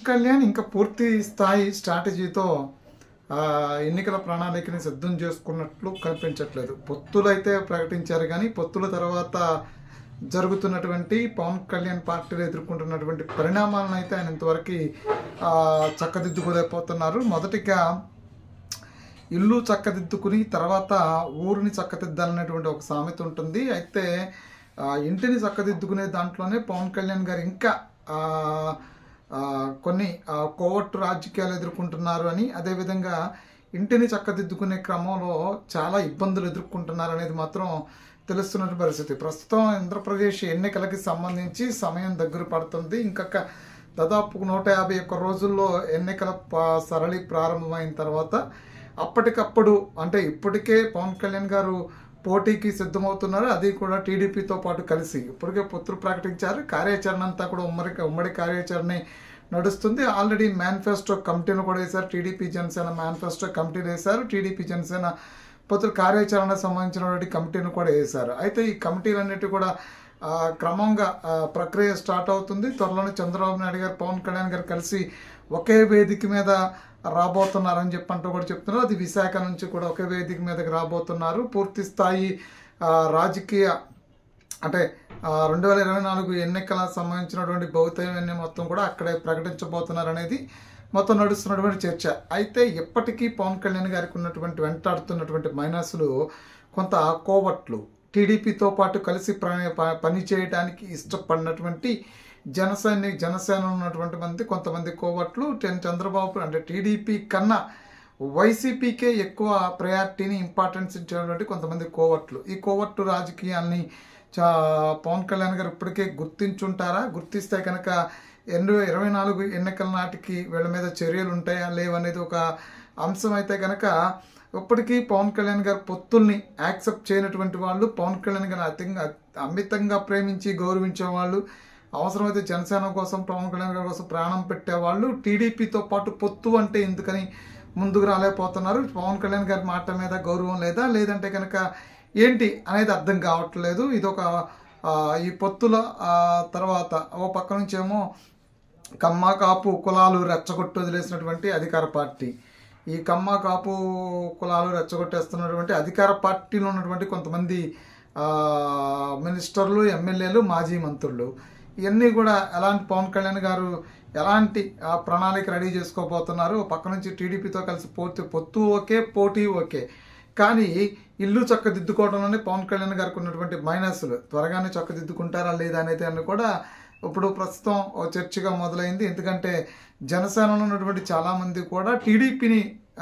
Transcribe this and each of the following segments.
కళ్యాణ్ ఇంకా పూర్తి స్థాయి స్ట్రాటజీతో ఆ, ఎన్నికల ప్రణాళికని సిద్ధం చేసుకున్నట్లు కనిపించట్లేదు పొత్తులు అయితే ప్రకటించారు కానీ పొత్తుల తర్వాత జరుగుతున్నటువంటి పవన్ కళ్యాణ్ పార్టీలో ఎదుర్కొంటున్నటువంటి పరిణామాలను అయితే ఆయన ఇంతవరకు ఆ, చక్కదిద్దుకోలేకపోతున్నారు మొదటిగా ఇల్లు చక్కదిద్దుకుని తర్వాత ఊరిని చక్కదిద్దాలనేటువంటి ఒక సామెత ఉంటుంది అయితే ఆ, ఇంటిని చక్కదిద్దుకునే దాంట్లోనే పవన్ కళ్యాణ్ గారు ఇంకా ఆ, ఆ, కొన్ని ఆ, కోవట్టు రాజకీయాలు ఎదుర్కొంటున్నారు అని అదేవిధంగా ఇంటిని చక్కదిద్దుకునే క్రమంలో చాలా ఇబ్బందులు ఎదుర్కొంటున్నారు అనేది మాత్రం తెలుస్తున్న పరిస్థితి ప్రస్తుతం ఆంధ్రప్రదేశ్ ఎన్నికలకి సంబంధించి సమయం దగ్గర పడుతుంది ఇంకొక దాదాపు నూట యాభై ఒక్క రోజుల్లో ఎన్నికల ప- సరళి ప్రారంభమైన తర్వాత అప్పటికప్పుడు అంటే ఇప్పటికే పవన్ కళ్యాణ్ గారు పోటీకి సిద్ధమవుతున్నారు అది కూడా టీడీపీతో పాటు కలిసి ఇప్పటికే పొత్తులు ప్రకటించారు కార్యాచరణ అంతా కూడా ఉమ్మడి ఉమ్మడి కార్యాచరణ నడుస్తుంది ఆల్రెడీ మేనిఫెస్టో కమిటీని కూడా వేశారు టీడీపీ జనసేన మేనిఫెస్టో కమిటీని వేశారు టీడీపీ జనసేన పొత్తుల కార్యాచరణ సంబంధించినటువంటి కమిటీని కూడా వేశారు అయితే ఈ కమిటీలన్నిటి కూడా ఆ, క్రమంగా ఆ, ప్రక్రియ స్టార్ట్ అవుతుంది త్వరలోనే చంద్రబాబు నాయుడు గారు పవన్ కళ్యాణ్ గారు కలిసి ఒకే వేదిక మీద రాబోతున్నారని చెప్పి అంటూ కూడా చెప్తున్నారు అది విశాఖ నుంచి కూడా ఒకే వేదిక మీదకి రాబోతున్నారు పూర్తి స్థాయి ఆ, రాజకీయ అంటే రెండు వేల ఇరవై నాలుగు ఎన్నికల సంబంధించినటువంటి భౌతికన్ని మొత్తం కూడా అక్కడే ప్రకటించబోతున్నారు అనేది మొత్తం నడుస్తున్నటువంటి చర్చ అయితే ఇప్పటికీ పవన్ కళ్యాణ్ గారికి ఉన్నటువంటి వెంటాడుతున్నటువంటి మైనస్లు కొంత కోవట్లు టీడీపీతో పాటు కలిసి ప్ర- ప- పని చేయడానికి ఇష్టపడినటువంటి జనసేన జనసేన ఉన్నటువంటి మంది కొంతమంది కోవట్లు టెన్ చంద్రబాబు అంటే టీడీపీ కన్నా వైసీపీకే ఎక్కువ ప్రయారిటీని ఇంపార్టెన్స్ ఇచ్చినటువంటి కొంతమంది కోవట్లు ఈ కోవట్టు రాజకీయాల్ని చా పవన్ కళ్యాణ్ గారు ఇప్పటికే గుర్తించుంటారా గుర్తిస్తే కనుక రెండు ఇరవై నాలుగు ఎన్నికల నాటికి వీళ్ళ మీద చర్యలు ఉంటాయా లేవనేది ఒక అంశం అయితే కనుక ఇప్పటికీ పవన్ కళ్యాణ్ గారు పొత్తుల్ని యాక్సెప్ట్ చేయనటువంటి వాళ్ళు పవన్ కళ్యాణ్ గారిని అతిగా అమితంగా ప్రేమించి గౌరవించే వాళ్ళు అవసరమైతే జనసేన కోసం పవన్ కళ్యాణ్ గారి కోసం ప్రాణం పెట్టేవాళ్ళు టీడీపీతో పాటు పొత్తు అంటే ఎందుకని ముందుకు రాలేకపోతున్నారు పవన్ కళ్యాణ్ గారి మాట మీద గౌరవం లేదా లేదంటే కనుక ఏంటి అనేది అర్థం కావట్లేదు ఇది ఒక ఆ, ఈ పొత్తుల ఆ, తర్వాత ఓ పక్క నుంచేమో కమ్మ కాపు కులాలు రెచ్చగొట్టి వదిలేసినటువంటి అధికార పార్టీ ఈ కమ్మ కాపు కులాలు రెచ్చగొట్టేస్తున్నటువంటి అధికార పార్టీలో ఉన్నటువంటి కొంతమంది ఆ, మినిస్టర్లు ఎమ్మెల్యేలు మాజీ మంత్రులు ఇవన్నీ కూడా ఎలాంటి పవన్ కళ్యాణ్ గారు ఎలాంటి ఆ, ప్రణాళిక రెడీ చేసుకోబోతున్నారు ఓ పక్క నుంచి టీడీపీతో కలిసి పోటీ పొత్తు ఓకే పోటీ ఓకే కానీ ఇల్లు చక్కదిద్దుకోవడంలోనే పవన్ కళ్యాణ్ గారికి ఉన్నటువంటి మైనస్లు త్వరగానే చక్కదిద్దుకుంటారా లేదా అనేది అని కూడా ఇప్పుడు ప్రస్తుతం ఓ చర్చగా మొదలైంది ఎందుకంటే జనసేనలో ఉన్నటువంటి చాలామంది కూడా టీడీపీని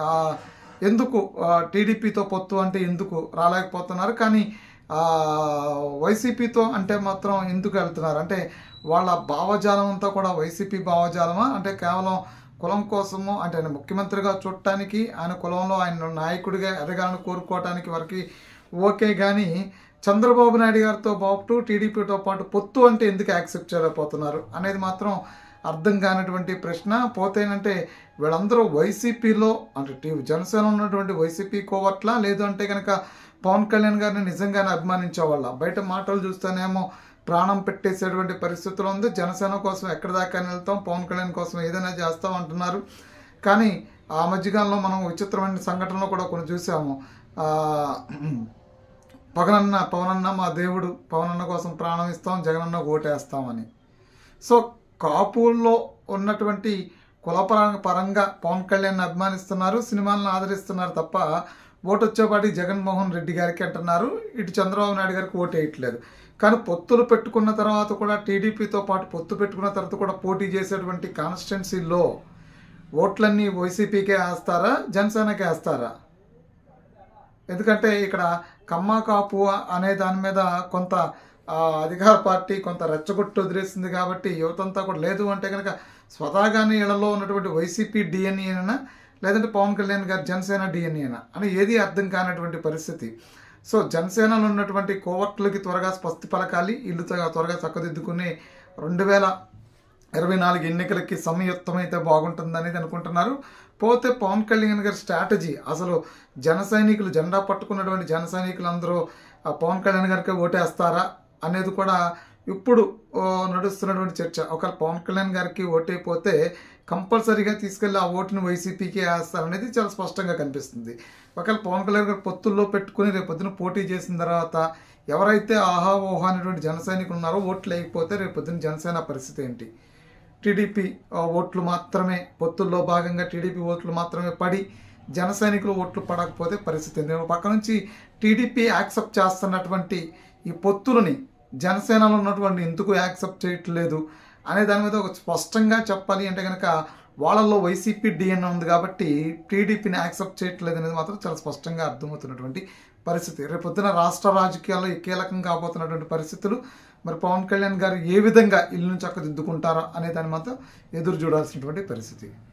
ఎందుకు ఆ, టీడీపీతో పొత్తు అంటే ఎందుకు రాలేకపోతున్నారు కానీ ఆ, వైసీపీతో అంటే మాత్రం ఎందుకు వెళ్తున్నారు అంటే వాళ్ళ భావజాలం అంతా కూడా వైసీపీ భావజాలమా అంటే కేవలం కులం కోసము అంటే ఆయన ముఖ్యమంత్రిగా చూడటానికి ఆయన కులంలో ఆయన నాయకుడిగా ఎదగాలని కోరుకోవటానికి వరకు ఓకే కానీ చంద్రబాబు నాయుడు గారితో పాటు టీడీపీతో పాటు పొత్తు అంటే ఎందుకు యాక్సెప్ట్ చేయలేకపోతున్నారు అనేది మాత్రం అర్థం కానటువంటి ప్రశ్న పోతేనంటే వీళ్ళందరూ వైసీపీలో అంటే టీ జనసేన ఉన్నటువంటి వైసీపీ కోవట్లా లేదు అంటే కనుక పవన్ కళ్యాణ్ గారిని నిజంగానే అభిమానించే వాళ్ళ బయట మాటలు చూస్తేనేమో ప్రాణం పెట్టేసేటువంటి పరిస్థితులు ఉంది జనసేన కోసం ఎక్కడి దాకా వెళ్తాం పవన్ కళ్యాణ్ కోసం ఏదైనా చేస్తాం అంటున్నారు కానీ ఆ మధ్యకాలంలో మనం విచిత్రమైన సంఘటనలు కూడా కొన్ని చూసాము ఆ, పవనన్న పవనన్న మా దేవుడు పవనన్న కోసం ప్రాణం ఇస్తాం జగనన్న ఓటేస్తామని సో కాపుల్లో ఉన్నటువంటి కులపరంగా పరంగా పవన్ కళ్యాణ్ అభిమానిస్తున్నారు సినిమాలను ఆదరిస్తున్నారు తప్ప ఓటు వచ్చేపాటి జగన్మోహన్ రెడ్డి గారికి అంటున్నారు ఇటు చంద్రబాబు నాయుడు గారికి ఓటు వేయట్లేదు కానీ పొత్తులు పెట్టుకున్న తర్వాత కూడా టీడీపీతో పాటు పొత్తు పెట్టుకున్న తర్వాత కూడా పోటీ చేసేటువంటి కాన్స్టిట్యున్సీలో ఓట్లన్నీ వైసీపీకే వేస్తారా జనసేనకే వేస్తారా ఎందుకంటే ఇక్కడ కమ్మ కాపు అనే దాని మీద కొంత ఆ, అధికార పార్టీ కొంత రెచ్చగొట్టు వదిలేసింది కాబట్టి యువతంతా కూడా లేదు అంటే కనుక స్వతహాగానే ఇళ్లలో ఉన్నటువంటి వైసీపీ డిఎన్ఏనా లేదంటే పవన్ కళ్యాణ్ గారి జనసేన డిఎన్ఏనా అని ఏది అర్థం కానటువంటి పరిస్థితి సో జనసేనలో ఉన్నటువంటి కోవట్లకి త్వరగా స్పష్టి పలకాలి ఇల్లు త్వరగా త్వరగా చక్కదిద్దుకుని రెండు వేల ఇరవై నాలుగు ఎన్నికలకి సమయుక్తమైతే బాగుంటుంది అనేది అనుకుంటున్నారు పోతే పవన్ కళ్యాణ్ గారి స్ట్రాటజీ అసలు జన సైనికులు జెండా పట్టుకున్నటువంటి జన సైనికులు అందరూ ఆ పవన్ కళ్యాణ్ గారికి ఓటేస్తారా అనేది కూడా ఇప్పుడు ఆ, నడుస్తున్నటువంటి చర్చ ఒకవేళ పవన్ కళ్యాణ్ గారికి ఓటైపోతే కంపల్సరీగా తీసుకెళ్లి ఆ ఓటుని వైసీపీకి వేస్తారనేది చాలా స్పష్టంగా కనిపిస్తుంది ఒకవేళ పవన్ కళ్యాణ్ గారు పొత్తుల్లో పెట్టుకుని రేపు పొద్దున పోటీ చేసిన తర్వాత ఎవరైతే ఆహా ఓహా అనేటువంటి జన సైనికులు ఉన్నారో ఓట్లు వేయకపోతే రేపు పొద్దున జనసేన పరిస్థితి ఏంటి టీడీపీ ఆ, ఓట్లు మాత్రమే పొత్తుల్లో భాగంగా టీడీపీ ఓట్లు మాత్రమే పడి జన సైనికులు ఓట్లు పడకపోతే పరిస్థితి ఏంటి ఒక పక్క నుంచి టీడీపీ యాక్సెప్ట్ చేస్తున్నటువంటి ఈ పొత్తులని జనసేనలో ఉన్నటువంటి ఎందుకు యాక్సెప్ట్ చేయట్లేదు అనే దాని మీద ఒక స్పష్టంగా చెప్పాలి అంటే కనుక వాళ్ళల్లో వైసీపీ డిఎన్ ఉంది కాబట్టి టీడీపీని యాక్సెప్ట్ చేయట్లేదు అనేది మాత్రం చాలా స్పష్టంగా అర్థమవుతున్నటువంటి పరిస్థితి రేపొద్దున రాష్ట్ర రాజకీయాల్లో ఈ కీలకం కాబోతున్నటువంటి పరిస్థితులు మరి పవన్ కళ్యాణ్ గారు ఏ విధంగా ఇల్లు చక్కదిద్దుకుంటారా అనే దాన్ని మాత్రం ఎదురు చూడాల్సినటువంటి పరిస్థితి